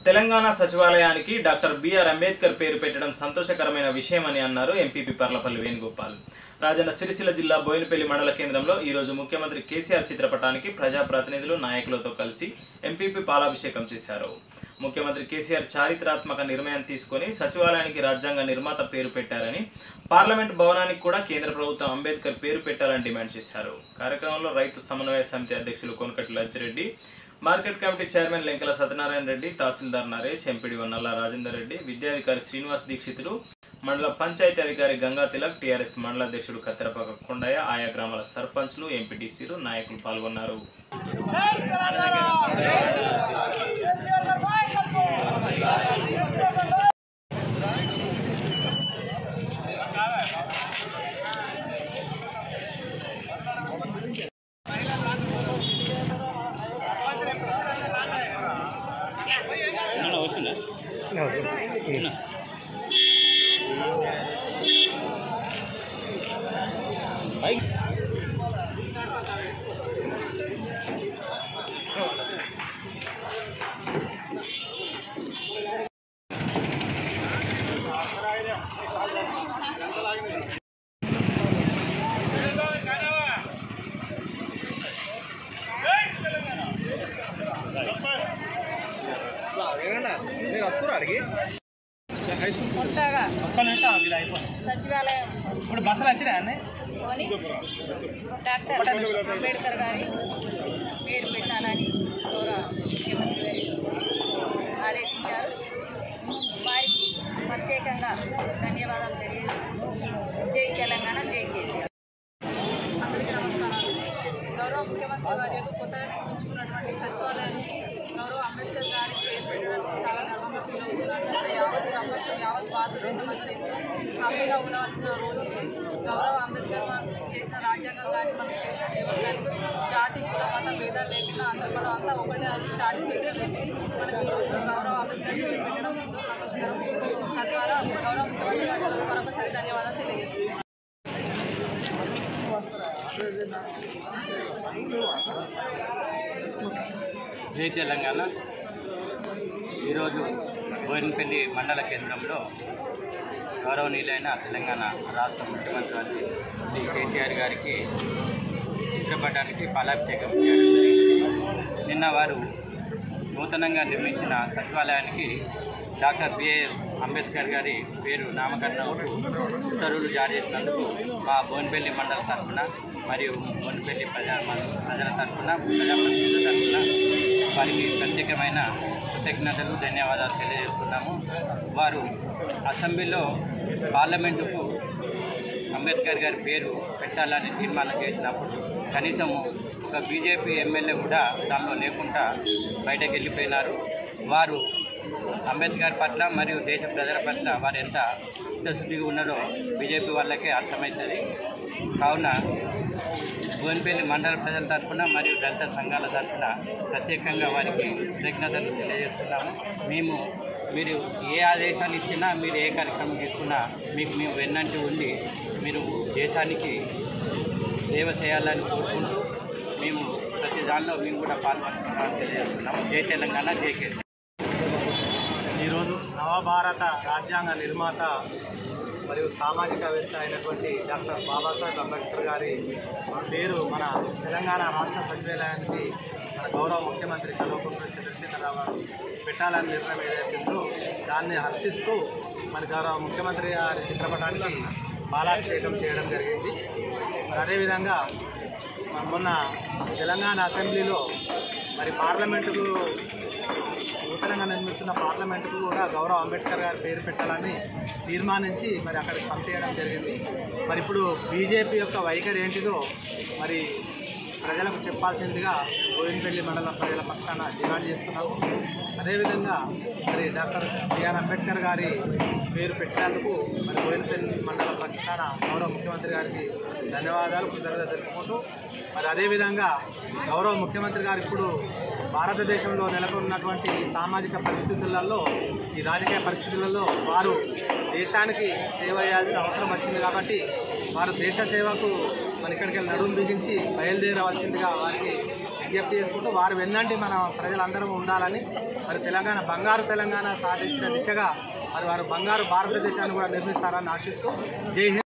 తెలంగాణ సచివాలయానికి doctor BR Ambedkar పేరు పెట్టడం సంతోషకరమైన విషయమని అన్నారు ఎంపీపీ పర్లపల్లి వేణుగోపాల్ రాజన్న సిరిసిల్ల జిల్లా బోయినపల్లి మండల కేంద్రంలో ఈరోజు ముఖ్యమంత్రి కేసీఆర్ చిత్రపటానికి ప్రజాప్రతినిధులు నాయకులతో కలిసి ఎంపీపీ పాలాభిషేకం చేశారు ముఖ్యమంత్రి కేసీఆర్ చారిత్రాత్మక నిర్ణయం తీసుకొని సచివాలయానికి రాజ్యాంగ నిర్మాత పేరు పెట్టారని పార్లమెంట్ భవనానికి కూడా కేంద్ర ప్రభుత్వం అంబేద్కర్ పేరు పెట్టాలని డిమాండ్ చేశారు కార్యక్రమంలో రైతు సమన్వయ సమితి అధ్యక్షులు Konakati Lachireddy market committee chairman Lenkala Satyanarayana Reddy తహసీల్దార్ నరేష్ ఎంపీడీ వన్నల్ల రాజేందర్ రెడ్డి విద్యాధికారి శ్రీనివాస్ దీక్షితులు మండల పంచాయతీ అధికారి గంగా తిలక్ టీఆర్ఎస్ మండల అధ్యక్షుడు కత్తెరపాక కొండయ్య ఆయా గ్రామాల సర్పంచ్లు ఎంపీటీసీలు నాయకులు పాల్గొన్నారు మీరు వస్తున్నారు అడిగి కొత్తగా ఒక్క నిమిషం ఆగు, ఇది అయిపోయింది సచివాలయం ఇప్పుడు బస్సులు వచ్చినాయి అన్నీ కొని డాక్టర్ అంబేద్కర్ గారి పేరు పెట్టాలని గౌరవ ముఖ్యమంత్రి గారు ఆదేశించారు వారికి ప్రత్యేకంగా ధన్యవాదాలు తెలియజేస్తూ జై తెలంగాణ జై కేసీఆర్ అందరికీ నమస్కారాలు గౌరవ ముఖ్యమంత్రి వారి యొక్క కొత్తగా నిర్మించుకున్నటువంటి సచివాలయానికి గౌరవ అంబేద్కర్ గారి పేరు పెట్టడానికి చాలా గర్వంగా ఫీల్ అవుతున్నాను అంటే యావత్ ప్రపంచం యావత్ భారతదేశం అందరూ ఎంతో హ్యాపీగా ఉండవలసిన రోజు ఇది గౌరవ అంబేద్కర్ గారు చేసిన రాజ్యాంగం కానీ మనం చేసిన సేవలు కానీ జాతి కుల మత భేదాలు లేకుండా అందరూ కూడా అంతా ఒకటే అని స్టార్ట్ చెప్పిన వ్యక్తి మనకి ఈరోజు గౌరవ అంబేద్కర్ పేరు పెట్టడం ఎంతో సంతోషకరం తద్వారా గౌరవ ముఖ్యమంత్రి గారికి మరొకసారి ధన్యవాదాలు తెలియజేస్తున్నాను జై తెలంగాణ ఈరోజు బోయినపల్లి మండల కేంద్రంలో గౌరవనీయులైన తెలంగాణ రాష్ట్ర ముఖ్యమంత్రి శ్రీ కేసీఆర్ గారికి చిత్రపటానికి పాలాభిషేకం చేయడం జరిగింది నిన్న వారు నూతనంగా నిర్మించిన సచివాలయానికి డాక్టర్ బిఏ అంబేద్కర్ గారి పేరు నామకరణకు ఉత్తర్వులు జారీ చేసినందుకు మా బోన్పల్లి మండల తరఫున మరియు బోన్పల్లి ప్రజా ప్రజల తరఫున ప్రజాప్రతినిధుల తరఫున వారికి ప్రత్యేకమైన కృతజ్ఞతలు ధన్యవాదాలు తెలియజేస్తున్నాము వారు అసెంబ్లీలో పార్లమెంటుకు అంబేద్కర్ గారి పేరు పెట్టాలని తీర్మానం చేసినప్పుడు కనీసం ఒక బీజేపీ ఎమ్మెల్యే కూడా దానిలో లేకుండా బయటకు వెళ్ళిపోయినారు వారు అంబేద్కర్ పట్ల మరియు దేశ ప్రజల పట్ల వారు ఎంత చిత్తశుద్ధిగా ఉన్నారో బీజేపీ వాళ్ళకే అర్థమవుతుంది కావున బోన్పల్లి మండల ప్రజల తరఫున మరియు దళిత సంఘాల తరఫున ప్రత్యేకంగా వారికి కృతజ్ఞతలు తెలియజేస్తున్నాము మేము మీరు ఏ ఆదేశాలు ఇచ్చినా మీరు ఏ కార్యక్రమం తీసుకున్నా మీకు మేము వెన్నంటి ఉండి మీరు దేశానికి సేవ చేయాలని కోరుకుంటూ మేము ప్రతి దానిలో మేము కూడా పాల్గొంటున్నామని తెలియజేస్తున్నాము జై తెలంగాణ జై కేసీ ఈరోజు నవభారత రాజ్యాంగ నిర్మాత మరియు సామాజికవేత్త అయినటువంటి డాక్టర్ బాబాసాహెబ్ అంబేద్కర్ గారి పేరు మన తెలంగాణ రాష్ట్ర సచివాలయానికి మన గౌరవ ముఖ్యమంత్రి కల్వకుంట్ల చంద్రశేఖరరావు గారు పెట్టాలని నిర్ణయం ఏదైతుందో దాన్ని హర్షిస్తూ మరి గౌరవ ముఖ్యమంత్రి గారి చిత్రపటానికి బాలాభిషేకం చేయడం జరిగింది మరి అదేవిధంగా మరి మొన్న తెలంగాణ అసెంబ్లీలో మరి పార్లమెంటుకు నూతనంగా నిర్మిస్తున్న పార్లమెంటుకు కూడా గౌరవ అంబేద్కర్ గారి పేరు పెట్టాలని తీర్మానించి మరి అక్కడికి పంపించడం జరిగింది మరి ఇప్పుడు బీజేపీ యొక్క వైఖరి ఏంటిదో మరి ప్రజలకు చెప్పాల్సిందిగా గోవిందపల్లి మండల ప్రజల పక్షాన డిమాండ్ చేస్తున్నాము అదేవిధంగా మరి డాక్టర్ బిఆర్ అంబేద్కర్ గారి పేరు పెట్టినందుకు మరి గోవిందపల్లి మండల పక్షాన గౌరవ ముఖ్యమంత్రి గారికి ధన్యవాదాలు కృతజ్ఞత తెలుపుకుంటూ మరి అదేవిధంగా గౌరవ ముఖ్యమంత్రి గారు ఇప్పుడు భారతదేశంలో నెలకొన్నటువంటి ఈ సామాజిక పరిస్థితులలో ఈ రాజకీయ పరిస్థితులలో వారు దేశానికి సేవ చేయాల్సిన అవసరం వచ్చింది కాబట్టి వారు దేశ సేవకు మన ఇక్కడికి వెళ్ళి నడుము బిగించి బయలుదేరవలసిందిగా వారికి విజ్ఞప్తి చేసుకుంటూ వారు వెన్నంటి మన ప్రజలందరం ఉండాలని మరి తెలంగాణ బంగారు తెలంగాణ సాధించిన దిశగా మరి వారు బంగారు భారతదేశాన్ని కూడా నిర్మిస్తారని ఆశిస్తూ జై హింద్